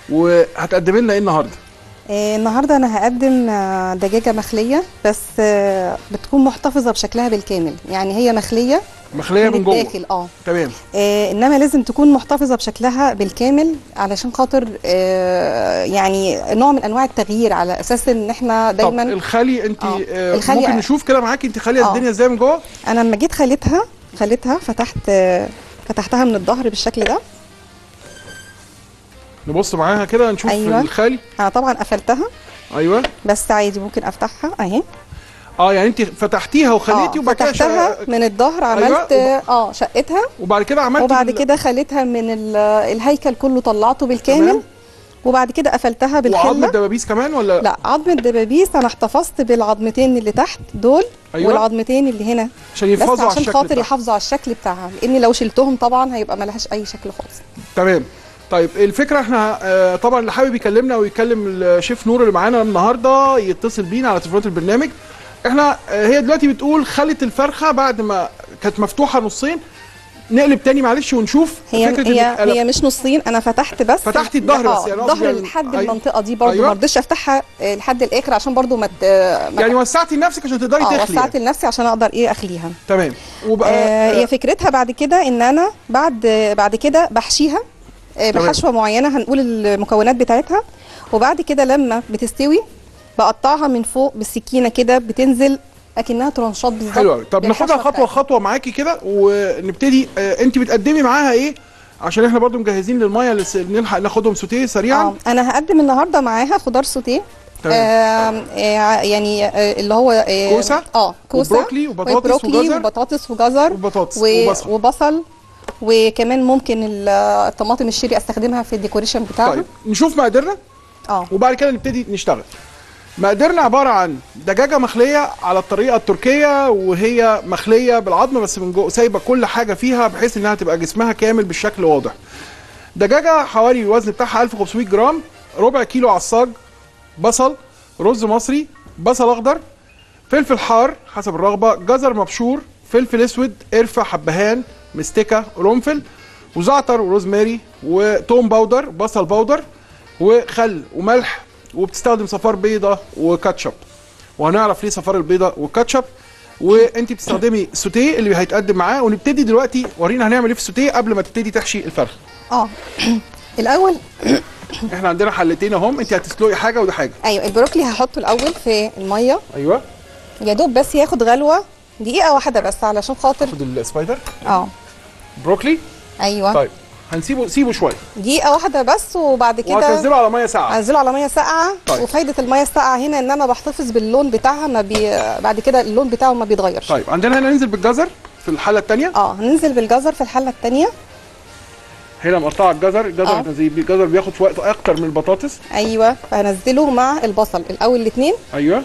وهتقدمي لنا ايه النهارده آه، النهارده انا هقدم آه، دجاجه مخليه بس آه، بتكون محتفظه بشكلها بالكامل يعني هي مخليه مخليه من جوه الداخل اه تمام آه، انما لازم تكون محتفظه بشكلها بالكامل علشان خاطر آه، يعني نوع من انواع التغيير على اساس ان احنا طب دايما الخلي انت آه. آه الخلي- ممكن نشوف كده معاكي انت خاليه آه. الدنيا ازاي من جوه انا لما جيت خليتها خليتها فتحت آه، فتحتها من الظهر بالشكل ده نبص معاها كده نشوف أيوة. الخالي انا طبعا قفلتها ايوه بس عادي ممكن افتحها اهي اه يعني انت فتحتيها وخليتي آه، وبعد كده فتحتها شا- من الظهر أيوة، عملت وب- اه شقتها وبعد كده عملت وبعد ال- كده خليتها من ال- الهيكل كله طلعته بالكامل تمام. وبعد كده قفلتها وعظم بالخله الدبابيس كمان ولا لا عظم الدبابيس انا احتفظت بالعظمتين اللي تحت دول أيوة. والعظمتين اللي هنا عشان بس يحافظوا على عشان الشكل خاطر بتاعها. يحافظوا على الشكل بتاعها لان لو شلتهم طبعا هيبقى ملهاش اي شكل خالص تمام طيب الفكره احنا آه، طبعا اللي حابب يكلمنا ويكلم الشيف نور اللي معانا النهارده يتصل بينا على تليفونات البرنامج احنا آه، هي دلوقتي بتقول خلت الفرخه بعد ما كانت مفتوحه نصين نقلب تاني معلش ونشوف هي فكره هي إنك قلب- هي مش نصين انا فتحت بس فتحتي الظهر آه، بس، يعني قصدي الظهر يعني- لحد أيوة. المنطقه دي برضو أيوة. ما رضيتش افتحها آه، لحد الاخر عشان برضو ما ت- ما يعني وسعتي لنفسك عشان تقدري اه تخلي وسعت يعني. لنفسي عشان اقدر ايه اخليها تمام وبقى آه آه، هي فكرتها بعد كده ان انا بعد بعد كده بحشيها آه تمام. بحشوه معينه هنقول المكونات بتاعتها وبعد كده لما بتستوي بقطعها من فوق بالسكينه كده بتنزل اكنها ترانشات بالظبط حلو قوي طب بالحشوة ناخدها خطوه بتاعتها. خطوه معاكي كده ونبتدي آه، انت بتقدمي معاها ايه عشان احنا برضو مجهزين للميه اللي س- نلحق ناخدهم سوتيه سريعا اه انا هقدم النهارده معاها خضار سوتيه تمام. آه آه يعني آه اللي هو آه كوسة اه كوسه وبروكلي وبطاطس وبروكلي وجزر وبطاطس وجزر وبطاطس و- وبصل وبصل وكمان ممكن ال- الطماطم الشيري استخدمها في الديكوريشن بتاعها طيب نشوف مقاديرنا اه وبعد كده نبتدي نشتغل مقاديرنا عباره عن دجاجه مخليه على الطريقه التركيه وهي مخليه بالعظم بس من جوه سايبه كل حاجه فيها بحيث انها تبقى جسمها كامل بالشكل واضح دجاجه حوالي الوزن بتاعها 1500 جرام ربع كيلو عصاج بصل رز مصري بصل اخضر فلفل حار حسب الرغبه جزر مبشور فلفل اسود قرفه حبهان مستكه قرنفل وزعتر وروزماري وتوم باودر بصل باودر وخل وملح وبتستخدم صفار بيضه وكاتشب وهنعرف ليه صفار البيضه والكاتشب وانت بتستخدمي سوتيه اللي هيتقدم معاه ونبتدي دلوقتي ورينا هنعمل ايه في السوتيه قبل ما تبتدي تحشي الفرخ اه الاول احنا عندنا حلتين اهم انت هتسلقي حاجه وده حاجه ايوه البروكلي هحطه الاول في الميه ايوه يا دوب بس ياخد غلوه دقيقه واحده بس علشان خاطر خد السبايدر اه بروكلي ايوه طيب هنسيبه سيبه شويه دقيقه واحده بس وبعد كده وهتنزله على ميه ساقعه انزله على ميه ساقعه طيب. وفايده الميه الساقعه هنا ان انا بحتفظ باللون بتاعها ما بي... بعد كده اللون بتاعه ما بيتغيرش طيب عندنا هنا ننزل بالجزر في الحله الثانيه اه هننزل بالجزر في الحله الثانيه هنا مقطعه الجزر الجزر آه. هتنزلي بيه. الجزر بياخد في وقت اكتر من البطاطس ايوه فهنزله مع البصل الاول الاثنين ايوه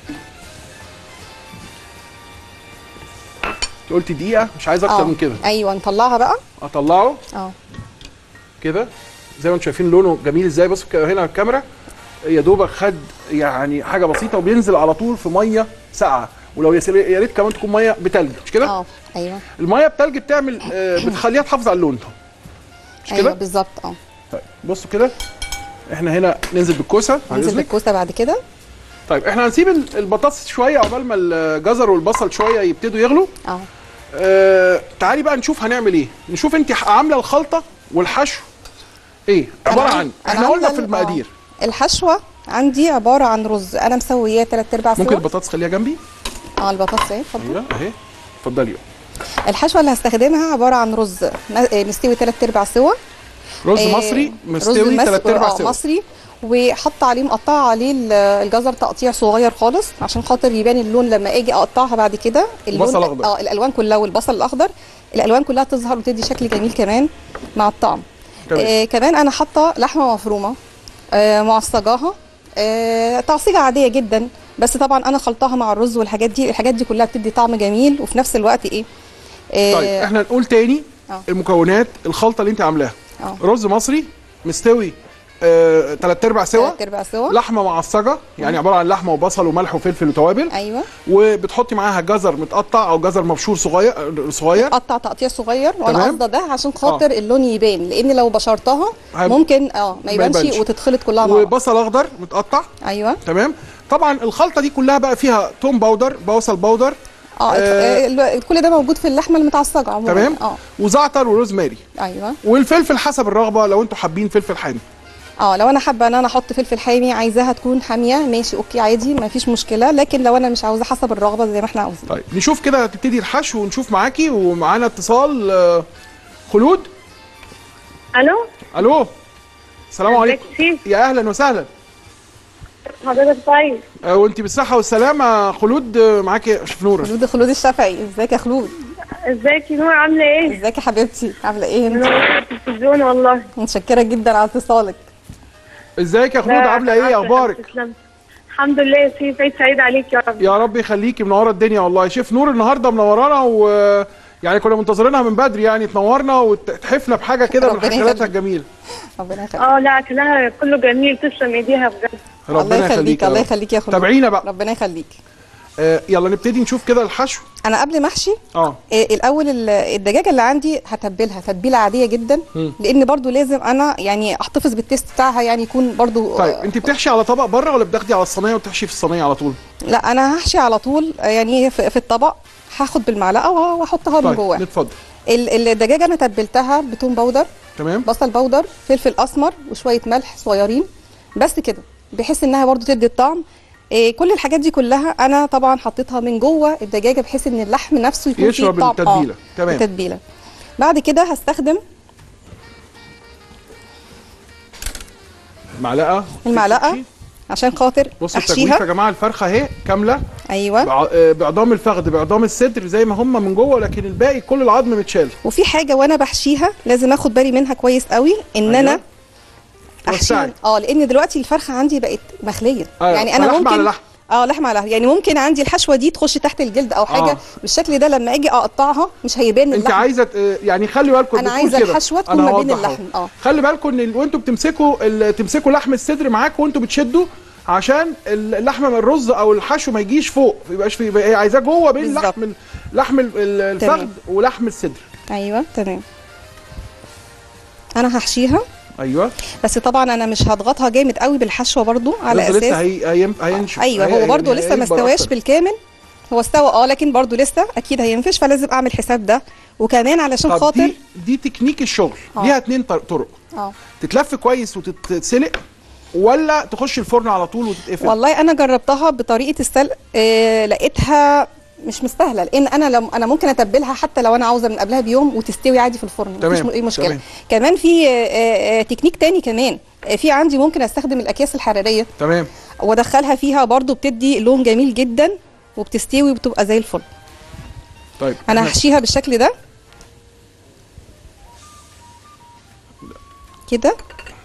انت قلت دقيقه مش عايز اكتر من كده ايوه نطلعها بقى اطلعه اه كده زي ما انتم شايفين لونه جميل ازاي بصوا كده هنا على الكاميرا يا دوبك خد يعني حاجه بسيطه وبينزل على طول في ميه ساقعه ولو يا سر- يا ريت كمان تكون ميه بتلج مش كده اه ايوه الميه بتلج بتعمل آه، بتخليها تحافظ على اللون مش ايوه كده بالظبط اه طيب بصوا كده احنا هنا ننزل بالكوسه بعد ننزل إذنك. بالكوسه بعد كده طيب احنا هنسيب ال- البطاطس شويه عقبال ما الجزر والبصل شويه يبتدوا يغلوا اه آه تعالي بقى نشوف هنعمل ايه نشوف انت عامله الخلطه والحشو ايه عباره أنا عن عن- احنا أنا قلنا عاملة في ال- المقادير آه. الحشوه عندي عباره عن رز انا مسوياه ثلاث ارباع سوا ممكن البطاطس خليها جنبي اه البطاطس اهي اتفضل ايوه اهي اتفضلي الحشوه اللي هستخدمها عباره عن رز م- آه، مستوي ثلاث ارباع سوا رز آه، مصري رز مستوي مس- ثلاث ارباع آه، سوا مصري وحط عليه مقطعه عليه ال- الجزر تقطيع صغير خالص عشان خاطر يبان اللون لما اجي اقطعها بعد كده اللون وبصل أخضر. اه الالوان كلها والبصل الاخضر الالوان كلها تظهر وتدي شكل جميل كمان مع الطعم تمام. آه كمان انا حاطه لحمه مفرومه آه معصجاها آه تعصيجه عاديه جدا بس طبعا انا خلطاها مع الرز والحاجات دي الحاجات دي كلها بتدي طعم جميل وفي نفس الوقت ايه آه طيب احنا نقول تاني آه. المكونات الخلطه اللي انت عاملاها آه. رز مصري مستوي آه، تلات ارباع سوا تلات ارباع سوا لحمه معصجه يعني عباره عن لحمه وبصل وملح وفلفل وتوابل ايوه وبتحطي معاها جزر متقطع او جزر مبشور صغير صغير قطع تقطيع صغير وانا تمام. قصده ده عشان خاطر اللون يبان لان لو بشرتها هيب- ممكن اه ما ما يبانش يبانش. وتتخلط كلها مع بعض وبصل اخضر متقطع ايوه تمام طبعا الخلطه دي كلها بقى فيها توم باودر بصل باودر اه آه. آه، ال- كل ده موجود في اللحمه المتعصجه عموما تمام اه وزعتر وروزماري ايوه والفلفل حسب الرغبه لو انتوا حابين فلفل حامي اه لو انا حابه ان انا احط فلفل حامي عايزاها تكون حاميه ماشي اوكي عادي ما فيش مشكله لكن لو انا مش عاوزه حسب الرغبه زي ما احنا عاوزين طيب نشوف كده تبتدي الحشو ونشوف معاكي ومعانا اتصال آه، خلود الو الو السلام عليكم ازيك يا شيف يا اهلا وسهلا حضرتك طيب آه، وانت بالصحه والسلامه خلود آه، معاكي يا شيف نوره خلود خلود الشافعي ازيك يا خلود ازيك يا نور عامله ايه ازيك يا حبيبتي عامله ايه انت منورة التلفزيون والله متشكره جدا على اتصالك ازيك يا خلود لا، عامله ايه عفوا، اخبارك تسلم. الحمد لله يا سيف عيد سعيد عليك يا رب يا رب يخليكي منوره الدنيا والله شيف نور النهارده منورانا و يعني كنا منتظرينها من بدري يعني تنورنا وتحفنا بحاجه كده من ربنا حفلاتها يخليك. الجميله ربنا يخليك اه لا اكلها كله جميل تسلم ايديها بجد الله يخليك يا الله رب. يخليك يا خلود تابعينا بقى ربنا يخليك آه يلا نبتدي نشوف كده الحشو انا قبل ما احشي اه إيه الاول ال- الدجاجه اللي عندي هتبلها تتبيله عاديه جدا مم. لان برضو لازم انا يعني احتفظ بالتيست بتاعها يعني يكون برضو طيب انت بتحشي على طبق بره ولا بتاخدي على الصينيه وتحشي في الصينيه على طول لا انا هحشي على طول آه، يعني في, في الطبق هاخد بالمعلقه وه- واحطها من طيب جواه نتفضل ال- الدجاجه انا تبلتها بتوم باودر تمام بصل باودر فلفل اسمر وشويه ملح صغيرين بس كده بحيث انها برضو تدي الطعم إيه كل الحاجات دي كلها انا طبعا حطيتها من جوه الدجاجه بحيث ان اللحم نفسه يكون فيه يشرب طعم التتبيلة. تمام. التتبيله بعد كده هستخدم معلقه المعلقة. تحشي. عشان خاطر بصوا التجويف يا احشيها جماعه الفرخه اهي كامله ايوه بع- آه، بعظام الفخذ بعظام الصدر زي ما هم من جوه لكن الباقي كل العظم متشال وفي حاجه وانا بحشيها لازم اخد بالي منها كويس قوي ان أيوة. انا توسعي. احشيها اه لان دلوقتي الفرخه عندي بقت مخليه أيوة، يعني انا فلحمة ممكن على لحم. اه لحمه على لحم يعني ممكن عندي الحشوه دي تخش تحت الجلد او حاجه آه. بالشكل ده لما اجي اقطعها مش هيبان انت اللحم عايزه ت- يعني خلي بالكم أنا بتقول عايزة كده. الحشوة تكون أنا ما بين هوضح أهو. اللحم، آه. خلي بالكم ان ال- وانتوا بتمسكوا ال- تمسكوا لحم الصدر معاكم وانتوا بتشدوا عشان اللحمه من الرز او الحشو ما يجيش فوق ما يبقاش في يبقى هي عايزاه جوه بين بالظبط. لحم ال- لحم ال- ال- الفخذ تمام. ولحم الصدر ايوه تمام انا هحشيها ايوه بس طبعا انا مش هضغطها جامد قوي بالحشوه برضو على لسه اساس لسه هي هي- هينشف ايوه هي- هو برضو هي- لسه ما هيكبر استواش أكتر. بالكامل هو استوى اه لكن برضو لسه اكيد هينفش فلازم اعمل حساب ده وكمان علشان طب خاطر دي دي تكنيك الشغل آه. ليها اتنين طر- طرق اه تتلف كويس وتتسلق ولا تخش الفرن على طول وتتقفل والله انا جربتها بطريقه السلق آه لقيتها مش مستاهله لان انا لم انا ممكن اتبلها حتى لو انا عاوزه من قبلها بيوم وتستوي عادي في الفرن تمام، مفيش م- اي مشكله تمام. كمان في آه آه تكنيك تاني كمان آه في عندي ممكن استخدم الاكياس الحراريه تمام وادخلها فيها برضو بتدي لون جميل جدا وبتستوي وبتبقى زي الفل طيب انا إحنا- هحشيها بالشكل ده كده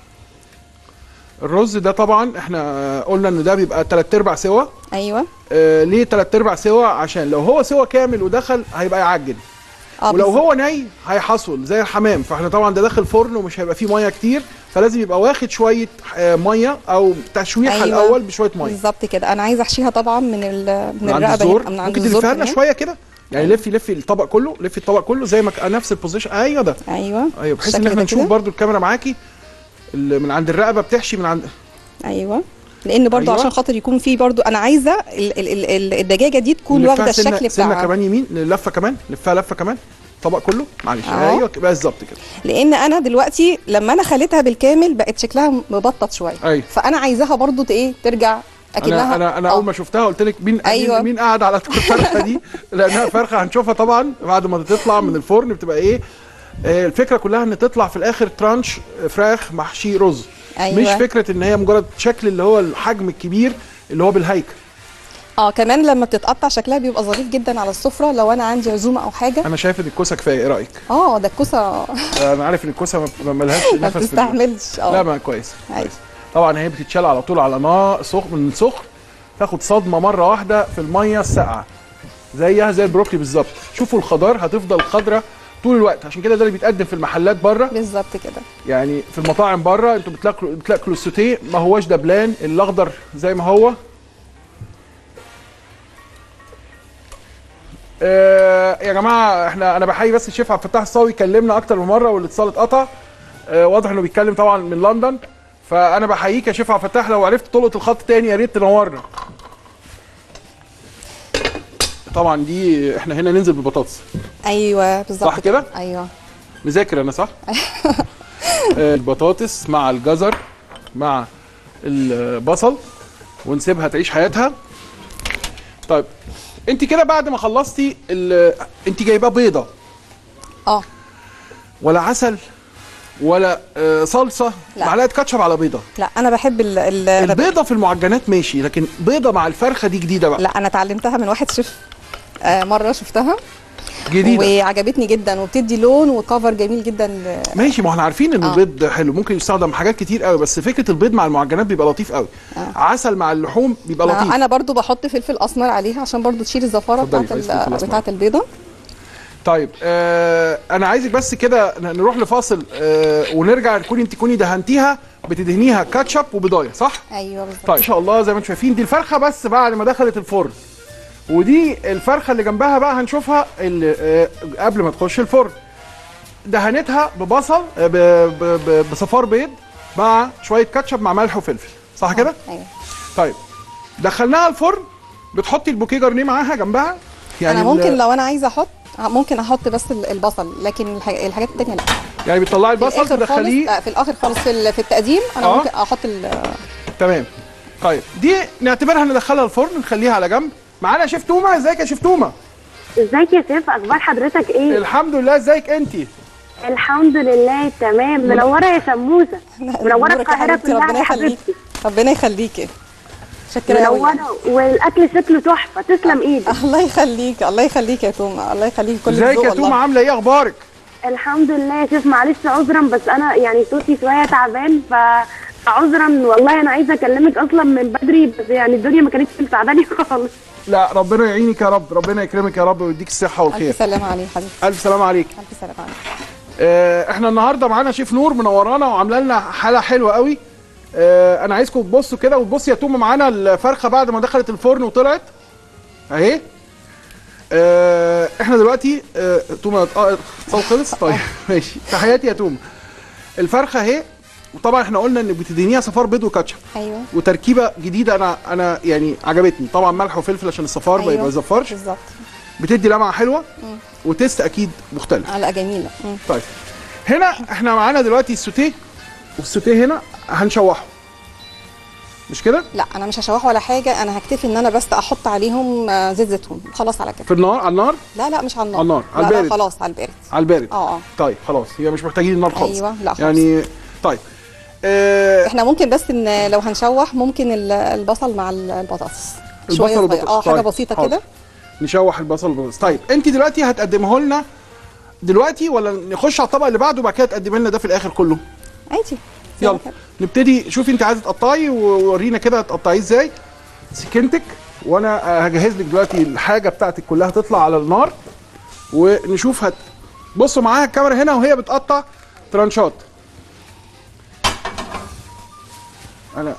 الرز ده طبعا احنا قلنا ان ده بيبقى تلات ارباع سوا ايوه آه ليه تلات ارباع سوا عشان لو هو سوا كامل ودخل هيبقى يعجن اه ولو بالظبط. هو ني هيحصل زي الحمام فاحنا طبعا ده داخل فرن ومش هيبقى فيه ميه كتير فلازم يبقى واخد شويه آه ميه او تشويحه أيوة. الاول بشويه ميه بالظبط كده انا عايزه احشيها طبعا من ال- من من عند الرقبه الزور هنا- من عند ممكن الزور تلفها لنا كمان. شويه كده يعني لفي لفي الطبق كله لفي الطبق كله زي ما ك- نفس البوزيشن ايوه ده ايوه ايوه بحيث ان بالشكل احنا ده نشوف كده. برضو الكاميرا معاكي ال- من عند الرقبه بتحشي من عند ايوه لان برضو أيوة. عشان خاطر يكون في برضو انا عايزه ال ال ال ال الدجاجه دي تكون نلفها واخده سنة- الشكل سنه بتاعها كمان يمين لفه كمان لفها لفه كمان الطبق كله معلش أهو. ايوه كده بالظبط كده لان انا دلوقتي لما انا خليتها بالكامل بقت شكلها مبطط شويه أيوة. فانا عايزاها برضو ت- ايه ترجع اكنها انا انا انا آه. اول ما شفتها قلت لك مين أيوة. مين, مين قاعد على الفرخه دي لانها فرخه هنشوفها طبعا بعد ما تطلع من الفرن بتبقى ايه آه، الفكره كلها ان تطلع في الاخر ترانش فراخ محشي رز أيوة. مش فكره ان هي مجرد شكل اللي هو الحجم الكبير اللي هو بالهيكل اه كمان لما بتتقطع شكلها بيبقى ظريف جدا على السفره لو انا عندي عزومه او حاجه انا شايف ان الكوسه كفايه ايه رايك اه ده الكوسه انا عارف ان الكوسه ما- ما ملهاش ما نفس في ال- بتستحملش اه لا ما كويس أيوة. كويس. طبعا هي بتتشال على طول على نار سخن من سخن تاخد صدمه مره واحده في الميه الساقعه زيها زي البروكلي بالظبط شوفوا الخضار هتفضل خضره طول الوقت عشان كده ده اللي بيتقدم في المحلات بره بالظبط كده يعني في المطاعم بره انتوا بتلاقوا بتلاقوا السوتيه ما هواش دبلان الاخضر زي ما هو آه يا جماعه احنا انا بحيي بس الشيف عبد الفتاح الصاوي كلمنا اكتر من مره والاتصال اتقطع آه واضح انه بيتكلم طبعا من لندن فانا بحييك يا شيف عبد الفتاح لو عرفت تلقط الخط تاني يا ريت تنورنا طبعا دي احنا هنا ننزل بالبطاطس ايوه بالظبط صح كده؟ ايوه مذاكر انا صح؟ آه، البطاطس مع الجزر مع البصل ونسيبها تعيش حياتها طيب انت كده بعد ما خلصتي ال- انت جايباه بيضه اه ولا عسل ولا آه، صلصه لا. معلقه كاتشب على بيضه لا انا بحب ال ال البيضه في المعجنات ماشي لكن بيضه مع الفرخه دي جديده بقى لا انا اتعلمتها من واحد شيف آه مره شفتها جديده وعجبتني جدا وبتدي لون وكفر جميل جدا ل- ماشي ما احنا عارفين ان آه. البيض حلو ممكن يستخدم حاجات كتير قوي بس فكره البيض مع المعجنات بيبقى لطيف قوي عسل مع اللحوم بيبقى لطيف انا برضو بحط فلفل اسمر عليها عشان برضو تشيل الزفاره اتفضلي، بتاعت عايز فلفل ال- أسمر. بتاعت البيضه طيب آه انا عايزك بس كده ن- نروح لفاصل آه ونرجع نكون انت تكوني دهنتيها بتدهنيها كاتشب وبضايه صح؟ ايوه بالظبط طيب ان شاء الله زي ما انتم شايفين دي الفرخه بس بعد ما دخلت الفرن ودي الفرخه اللي جنبها بقى هنشوفها اللي آه قبل ما تخش الفرن دهنتها ببصل آه ب- ب- ب- بصفار بيض مع شويه كاتشب مع ملح وفلفل صح كده؟ ايوه طيب دخلناها الفرن بتحطي البوكيه جرنيه معاها جنبها انا ال- ممكن لو انا عايزه احط ممكن احط بس ال- البصل لكن الح- الحاجات التانية لا يعني بتطلعي في البصل الآخر تدخليه خالص آه، في الاخر خالص في, ال- في التقديم انا آه. ممكن احط ال- تمام طيب دي نعتبرها ندخلها الفرن نخليها على جنب معانا شيف تومه ازيك يا شيف تومه ازيك يا سيف اخبار حضرتك ايه الحمد لله ازيك انت الحمد لله تمام منوره يا سموسه منوره نورك يا القاهره حبيبتي، كلها ربنا يا يخليكي حبيبتي ربنا يخليكي شكرا قوي منوره والاكل شكله تحفه تسلم ايدك الله يخليك الله يخليك يا توما الله يخليك كل ازيك الذوق يا تومه والله عامله ايه اخبارك الحمد لله يا سيف معلش عذرا بس انا يعني صوتي شويه تعبان ف عذرا والله انا عايزه اكلمك اصلا من بدري بس يعني الدنيا ما كانتش مساعداني خالص لا ربنا يعينك يا رب ربنا يكرمك يا رب ويديك الصحه والخير الف سلامه عليك حبيبي الف سلام عليك الف سلامه عليك آه احنا النهارده معانا شيف نور منورانا وعامله لنا حاله حلوه قوي آه انا عايزكم تبصوا كده وتبصي يا تومه معانا الفرخه بعد ما دخلت الفرن وطلعت اهي آه احنا دلوقتي آه تومه اه اتصال خلص طيب ماشي تحياتي يا تومه الفرخه اهي وطبعا احنا قلنا ان بتدينيها صفار بيض وكاتشب ايوه وتركيبه جديده انا انا يعني عجبتني طبعا ملح وفلفل عشان الصفار ما أيوة. يزفرش بالظبط بتدي لمعه حلوه وتيست اكيد مختلف على جميله مم. طيب هنا احنا معانا دلوقتي السوتيه والسوتيه هنا هنشوحه مش كده لا انا مش هشوحه ولا حاجه انا هكتفي ان انا بس احط عليهم آه، زيت زيتون خلاص على كده في النار على النار لا لا مش على النار على النار، على لا، لا البارد. خلاص على البارد على البارد اه اه طيب خلاص هي مش محتاجين النار خالص أيوة، لا خالص. يعني طيب اه احنا ممكن بس ان لو هنشوح ممكن ال- البصل مع ال- البطاطس شوية البصل صغيرة. اه والبطاطس. حاجه طيب، بسيطه حاضر. كده نشوح البصل والبطاطس طيب انت دلوقتي هتقدمه لنا دلوقتي ولا نخش على الطبق اللي بعده وبعد كده تقدمي لنا ده في الاخر كله عادي زي ما يلا كده. نبتدي شوفي انت عايزه تقطعي وورينا كده تقطعيه ازاي سكينتك وانا هجهز لك دلوقتي الحاجه بتاعتك كلها تطلع على النار ونشوف هت بصوا معاها الكاميرا هنا وهي بتقطع ترانشات انا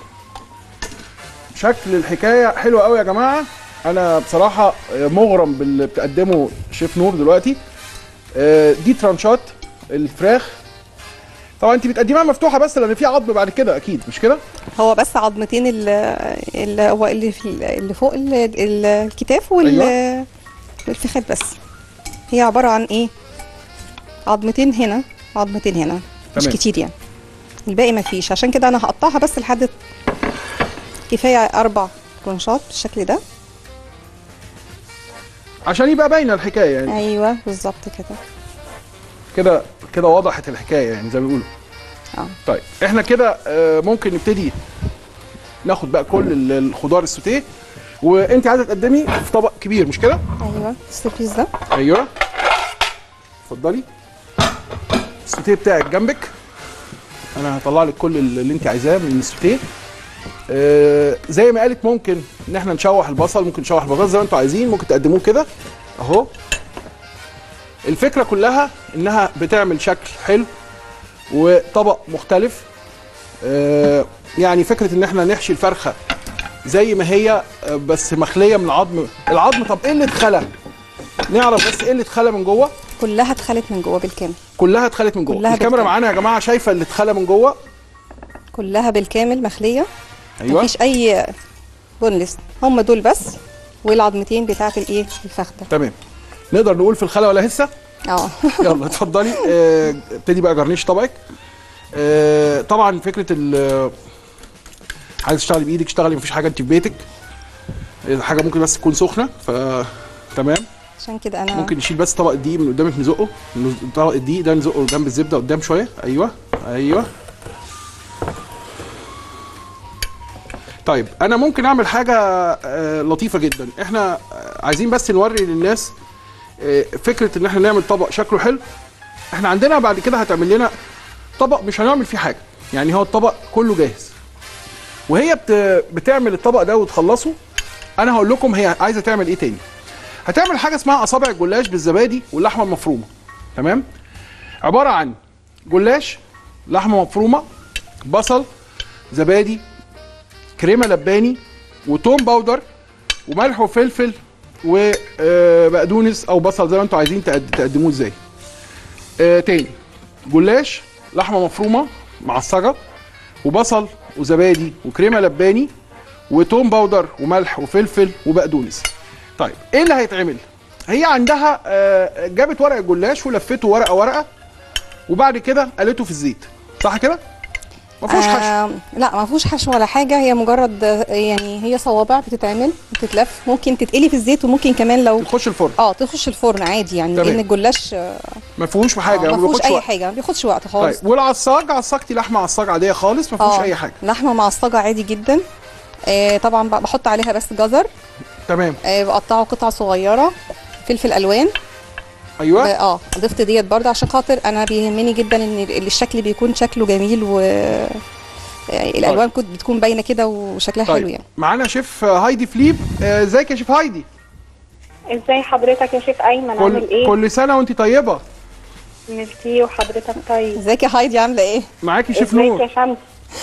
شكل الحكايه حلوه قوي يا جماعه انا بصراحه مغرم باللي بتقدمه شيف نور دلوقتي آه، دي ترانشات الفراخ طبعا انت بتقدميها مفتوحه بس لان في عظم بعد كده اكيد مش كده هو بس عظمتين ال- اللي هو اللي في ال- اللي فوق ال- ال- الكتاف وال أيوة. والفخاد بس هي عباره عن ايه عظمتين هنا عظمتين هنا مش تمام. كتير يعني الباقي ما فيش عشان كده انا هقطعها بس لحد كفايه اربع كرنشات بالشكل ده عشان يبقى باينه الحكايه يعني ايوه بالظبط كده كده كده وضحت الحكايه يعني زي ما بيقولوا اه طيب احنا كده آه، ممكن نبتدي ناخد بقى كل ال- الخضار السوتيه وانت عايزه تقدمي في طبق كبير مش كده ايوه السرفيس ده ايوه اتفضلي السوتيه بتاعك جنبك انا هطلع لك كل اللي انت عايزاه من السوتيه آه زي ما قالت ممكن ان احنا نشوح البصل ممكن نشوح البطاطس زي ما انتوا عايزين ممكن تقدموه كده اهو الفكره كلها انها بتعمل شكل حلو وطبق مختلف آه، يعني فكره ان احنا نحشي الفرخه زي ما هي آه، بس مخليه من العظم العظم طب ايه اللي اتخلى نعرف بس ايه اللي اتخلى من جوه كلها اتخلت من جوه بالكامل كلها اتخلت من جوه كلها الكاميرا بالكامل. معانا يا جماعه شايفه اللي اتخلى من جوه كلها بالكامل مخليه ايوه مفيش اي بونلس هم دول بس والعظمتين بتاعت الايه الفخده تمام نقدر نقول في الخلا ولا هسه اه يلا اتفضلي آه، ابتدي بقى جرنيش طبقك آه، طبعا فكره ال عايز تشتغلي بايدك اشتغلي مفيش حاجه انت في بيتك الحاجه ممكن بس تكون سخنه ف تمام عشان كده انا ممكن نشيل بس طبق الدقيق من قدامك نزقه نز- طبق الدقيق ده نزقه جنب الزبده قدام شويه ايوه ايوه طيب انا ممكن اعمل حاجه آه، لطيفه جدا احنا آه، عايزين بس نوري للناس آه، فكره ان احنا نعمل طبق شكله حلو احنا عندنا بعد كده هتعمل لنا طبق مش هنعمل فيه حاجه يعني هو الطبق كله جاهز وهي بت... بتعمل الطبق ده وتخلصه انا هقول لكم هي عايزه تعمل ايه تاني هتعمل حاجه اسمها اصابع الجلاش بالزبادي واللحمه المفرومه تمام عباره عن جلاش لحمه مفرومه بصل زبادي كريمه لباني وتوم باودر وملح وفلفل وبقدونس او بصل زي ما انتوا عايزين تقد- تقدموه ازاي آه تاني جلاش لحمه مفرومه معصجه وبصل وزبادي وكريمه لباني وتوم باودر وملح وفلفل وبقدونس طيب ايه اللي هيتعمل هي عندها آه، جابت ورق الجلاش ولفته ورقه ورقه وبعد كده قلته في الزيت صح كده ما فيهوش حشو آه لا ما فيهوش حشو ولا حاجه هي مجرد آه، يعني هي صوابع بتتعمل وتتلف ممكن تتقلي في الزيت وممكن كمان لو تخش الفرن اه تخش الفرن عادي يعني تمام. لان الجلاش آه، ما فيهوش حاجه ما ما فيهوش بياخدش اي وقت. حاجه ما بياخدش وقت خالص طيب والعصاج عصاجتي لحمه عصاج عاديه خالص ما فيهوش اه اي حاجه لحمه معصجه عادي جدا آه طبعا بقى بحط عليها بس جزر تمام آه بقطعه قطع صغيره فلفل الوان ايوه اه ضفت ديت برضه عشان خاطر انا بيهمني جدا ان ال- الشكل بيكون شكله جميل و يعني الالوان كنت بتكون باينه كده وشكلها حلو طيب يعني معانا شيف هايدي فليب آه، ازيك يا شيف هايدي ازاي حضرتك يا شيف ايمن عامل كل ايه كل سنه وانت طيبه ميرسي وحضرتك طيب ازيك يا هايدي عامله ايه معاكي شيف ازيك نور يا شمس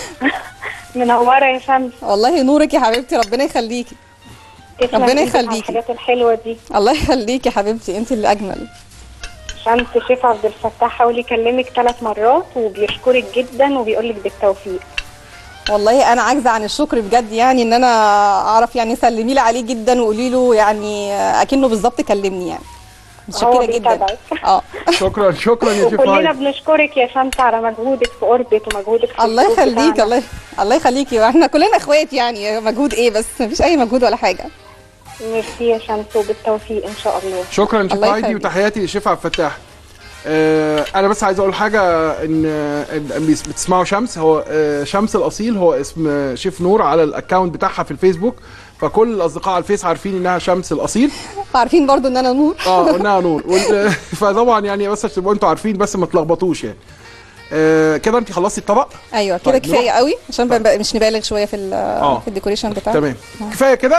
منوره يا شمس والله نورك يا حبيبتي ربنا يخليكي تسلم ربنا إيدك على يخليكي. الحاجات الحلوه دي الله يخليكي يا حبيبتي انت اللي اجمل شمس شيف عبد الفتاح حاول يكلمك ثلاث مرات وبيشكرك جدا وبيقولك بالتوفيق والله انا عاجزه عن الشكر بجد يعني ان انا اعرف يعني سلمي لي عليه جدا وقولي له يعني اكنه بالظبط كلمني يعني هو متشكره جدا بيتابعك. اه شكرا شكرا يا شيف وكلنا هايدي بنشكرك يا شمس على مجهودك في اوربت ومجهودك في الله الجروب يخليك بتاعنا. الله الله يخليكي واحنا كلنا اخوات يعني مجهود ايه بس مفيش اي مجهود ولا حاجه ميرسي يا شمس وبالتوفيق ان شاء الله شكرا شيف الله هايدي يخليك. وتحياتي للشيف عبد الفتاح آه انا بس عايز اقول حاجه ان إن بيس- بتسمعوا شمس هو آه شمس الاصيل هو اسم آه، شيف نور على الاكونت بتاعها في الفيسبوك فكل الاصدقاء على الفيس عارفين انها شمس الاصيل عارفين برضو ان انا نور اه قلناها نور وال- فطبعا يعني بس عشان تبقوا انتوا عارفين بس ما تلخبطوش يعني آه كده انت خلصتي الطبق ايوه كده طيب، كفايه نروح. قوي عشان ب- ب- مش نبالغ شويه في ال- آه. في الديكوريشن بتاعنا تمام كفايه كده